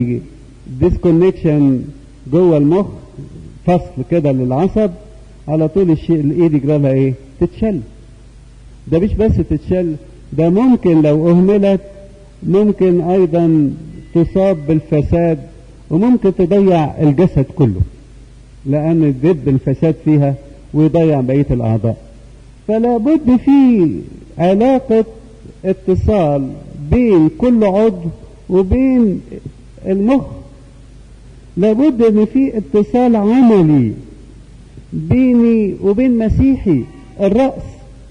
ديسكونكشن جوه المخ فصل كده للعصب على طول الشيء الايد يجرى لها ايه تتشل ده مش بس تتشل ده ممكن لو اهملت ممكن ايضا تصاب بالفساد وممكن تضيع الجسد كله لان ضد الفساد فيها ويضيع بقيه الاعضاء فلا بد في علاقه اتصال بين كل عضو وبين المخ لابد ان في اتصال عملي بيني وبين مسيحي الرأس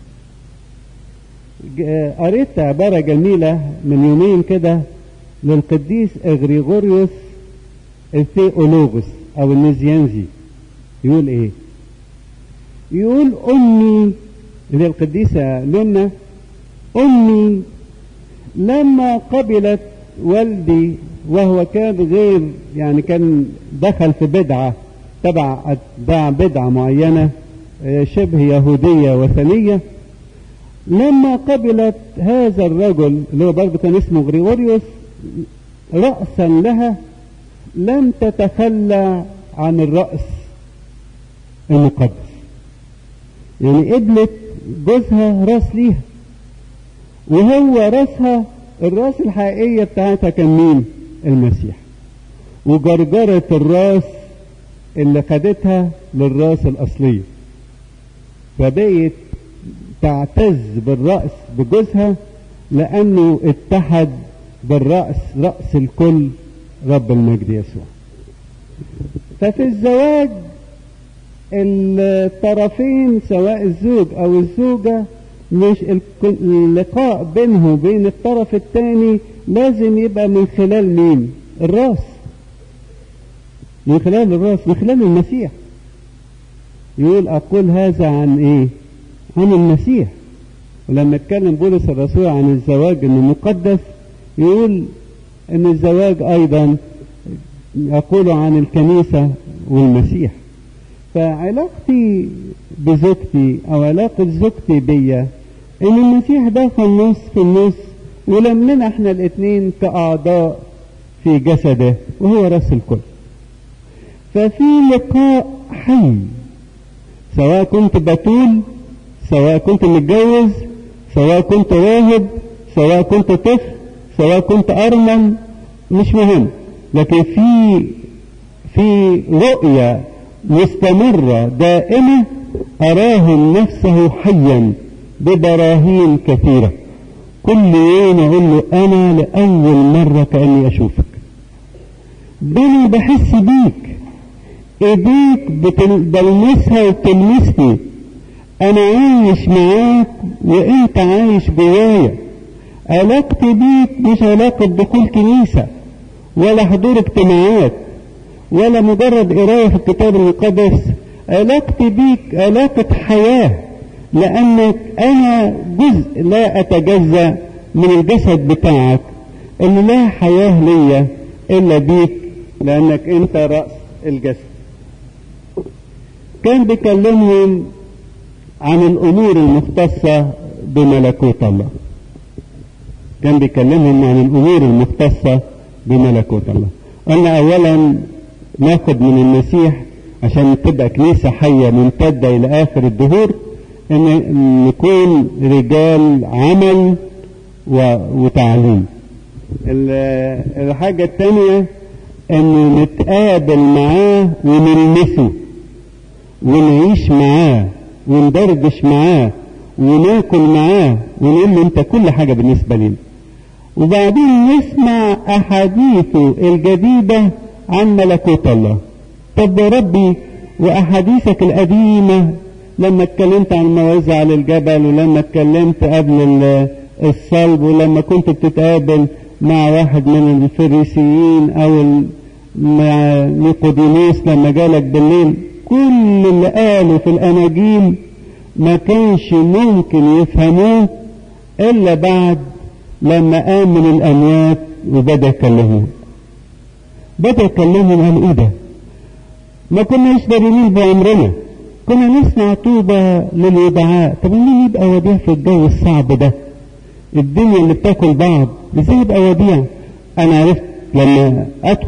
قريت عبارة جميلة من يومين كده للقديس اغريغوريوس الثيولوغوس او النزيانزي يقول ايه يقول امي اللي القديسة نونا امي لما قبلت والدي وهو كان غير يعني كان دخل في بدعة تبع أتباع بدعة معينة شبه يهودية وثنية لما قبلت هذا الرجل اللي هو برضه كان اسمه غريغوريوس رأسا لها لم تتخلى عن الرأس المقدس يعني قبلت جوزها راس ليها وهو راسها الراس الحقيقية بتاعتها كان مين المسيح وجرجرة الراس اللي خدتها للراس الأصلية فبقيت تعتز بالرأس بجوزها لأنه اتحد بالرأس رأس الكل رب المجد يسوع ففي الزواج الطرفين سواء الزوج أو الزوجة مش اللقاء بينه وبين الطرف الثاني لازم يبقى من خلال مين الراس من خلال الراس من خلال المسيح يقول أقول هذا عن إيه عن المسيح ولما اتكلم بولس الرسول عن الزواج انه مقدس يقول ان الزواج ايضا يقول عن الكنيسة والمسيح فعلاقتي بزوجتي او علاقة زوجتي بيا ان المسيح ده في النص في النص ولمنا احنا الاتنين كاعضاء في جسده وهو راس الكل ففي لقاء حي سواء كنت بتول سواء كنت متجوز سواء كنت راهب سواء كنت طفل سواء كنت ارمل مش مهم لكن في في رؤية مستمرة دائمة أراهم نفسه حيا ببراهين كثيرة كل يوم أقول له أنا لأول مرة كأني أشوفك ده أنا بحس بيك إيديك بتلمسها وبتلمسني أنا عايش معاك وأنت عايش جوايا علاقتي بيك مش علاقة دخول كنيسة ولا حضور اجتماعات ولا مجرد قراية في الكتاب المقدس علاقتي بيك علاقة حياة لأنك أنا جزء لا أتجزأ من الجسد بتاعك اللي لا حياة ليا إلا بيك لأنك أنت رأس الجسد كان بيكلمهم عن الأمور المختصة بملكوت الله كان بيكلمهم عن الأمور المختصة بملكوت الله قلنا أولا ناخد من المسيح عشان تبقى كنيسة حية ممتدة إلى آخر الدهور إن نكون رجال عمل وتعليم الحاجة الثانية إن نتقابل معاه ونلمسه ونعيش معاه وندردش معاه وناكل معاه ونقول له انت كل حاجة بالنسبة لنا وبعدين نسمع احاديثه الجديدة عن ملكوت الله طب يا ربي واحاديثك القديمة لما اتكلمت عن الموعظة على الجبل ولما اتكلمت قبل الصلب ولما كنت بتتقابل مع واحد من الفريسيين او مع نيقوديموس لما جالك بالليل كل اللي قاله في الاناجيل ما كانش ممكن يفهموه الا بعد لما قام من الاموات وبدا يكلمهم بدا يكلمهم عن ايه ده ما كناش دارين بعمرنا كنا نسمع طوبى للودعاء طب مين يبقى وديع في الجو الصعب ده الدنيا اللي بتاكل بعض ازاي يبقى وديع انا عرفت لما أدخل